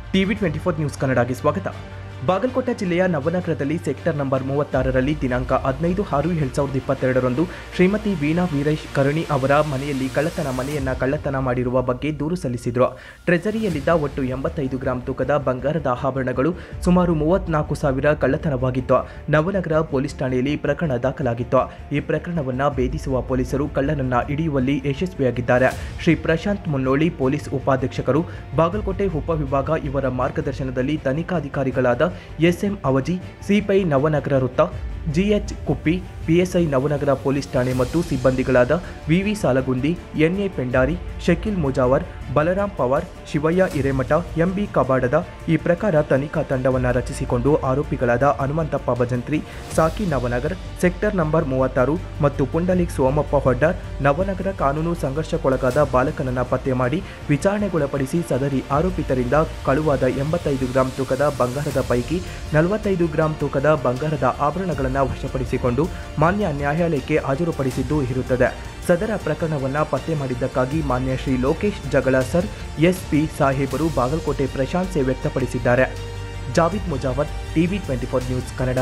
TV twenty four news ಕನ್ನಡಗೆ ಸ್ವಾಗತ ಬಾಗಲಕೋಟೆ ಜಿಲ್ಲೆಯ ನವನಗರದಲ್ಲಿ ಸೆಕ್ಟರ್ ನಂಬರ್ ಮೂವತ್ತಾರರಲ್ಲಿ ದಿನಾಂಕ ಹದಿನೈದು ಆರು ಎರಡ್ ಸಾವಿರದ ಇಪ್ಪತ್ತೆರಡರಂದು ಶ್ರೀಮತಿ ವೀಣಾ ವೀರೇಶ್ ಕರುಣಿ ಅವರ ಮನೆಯಲ್ಲಿ ಕಳ್ಳತನ ಮನೆಯನ್ನ ಕಳ್ಳತನ ಮಾಡಿರುವ ಬಗ್ಗೆ ದೂರು ಸಲ್ಲಿಸಿದ್ರು ಟ್ರೆಜರಿಯಲ್ಲಿದ್ದ ಒಟ್ಟು ಎಂಬತ್ತೈದು ಗ್ರಾಂ ತೂಕದ ಬಂಗಾರದ ಆಭರಣಗಳು ಸುಮಾರು ಮೂವತ್ನಾಲ್ಕು ಸಾವಿರ ಕಳ್ಳತನವಾಗಿತ್ತು ನವನಗರ ಪೊಲೀಸ್ ಠಾಣೆಯಲ್ಲಿ ಪ್ರಕರಣ ದಾಖಲಾಗಿತ್ತು ಈ ಪ್ರಕರಣವನ್ನ ಭೇದಿಸುವ ಪೊಲೀಸರು ಕಳ್ಳನನ್ನ ಹಿಡಿಯುವಲ್ಲಿ ಯಶಸ್ವಿಯಾಗಿದ್ದಾರೆ ಶ್ರೀ ಪ್ರಶಾಂತ್ ಮುನ್ನೋಳಿ ಪೊಲೀಸ್ ಉಪಾಧೀಕ್ಷಕರು ಬಾಗಲಕೋಟೆ ಉಪವಿಭಾಗ ಇವರ ಮಾರ್ಗದರ್ಶನದಲ್ಲಿ ತನಿಖಾಧಿಕಾರಿಗಳಾದ ಎಸ್ಎಂ ಅವಜಿ ಸಿಪಿಐ ನವನಗರ ವೃತ್ತ G H Kuppi PSI Navanagar police ಠಾಣೆ ಮತ್ತು ಸಿಬ್ಬಂದಿಗಳಾದ V V Salagundi N A Pendari Shakeel Mujawar Balaram Pawar Shivayya Hiremath M B Kabadad ಈ ಪ್ರಕಾರ ತನಿಖಾ ತಂಡವನ್ನು ರಚಿಸಿಕೊಂಡು ಆರೋಪಿಗಳಾದ ಹನುಮಂತಪ್ಪ ಭಜಂತ್ರಿ ಸಾಕಿ ನವನಗರ್ ಸೆಕ್ಟರ್ ನಂಬರ್ ಮೂವತ್ತಾರು ಮತ್ತು ಪುಂಡಲಿಕ್ ಸೋಮಪ್ಪ ಹೊಡ್ಡರ್ ನವನಗರ ಕಾನೂನು ಸಂಘರ್ಷಕ್ಕೊಳಗಾದ ಬಾಲಕನನ್ನ ಪತ್ತೆ ಮಾಡಿ ವಿಚಾರಣೆಗೊಳಪಡಿಸಿ ಸದರಿ ಆರೋಪಿತರಿಂದ ಕಳುವಾದ ಎಂಬತ್ತೈದು ಗ್ರಾಂ ತೂಕದ ಬಂಗಾರದ ಪೈಕಿ ನಲವತ್ತೈದು ಗ್ರಾಂ ತೂಕದ ಬಂಗಾರದ ಆಭರಣಗಳನ್ನು ವಶಪಡಿಸಿಕೊಂಡು ಮಾನ್ಯ ನ್ಯಾಯಾಲಯಕ್ಕೆ ಹಾಜರುಪಡಿಸಿದ್ದು ಇರುತ್ತದೆ ಸದರ ಪ್ರಕರಣವನ್ನ ಪತ್ತೆ ಮಾಡಿದ್ದಕ್ಕಾಗಿ ಮಾನ್ಯ ಶ್ರೀ ಲೋಕೇಶ್ ಜಗಳ ಸರ್ ಎಸ್ಪಿ ಸಾಹೇಬರು ಬಾಗಲಕೋಟೆ ಪ್ರಶಂಸೆ ವ್ಯಕ್ತಪಡಿಸಿದ್ದಾರೆ Javid Mujawar TV twenty four news Kannada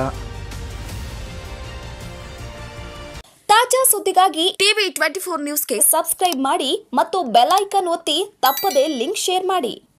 ತಾಜಾ ಸುದ್ದಿಗಾಗಿ ಟಿವಿ ಟ್ವೆಂಟಿ ಫೋರ್ ನ್ಯೂಸ್ಗೆ ಸಬ್ಸ್ಕ್ರೈಬ್ ಮಾಡಿ ಮತ್ತು ಬೆಲ್ ಐಕಾನ್ ಒತ್ತಿ ತಪ್ಪದೇ ಲಿಂಕ್ ಶೇರ್ ಮಾಡಿ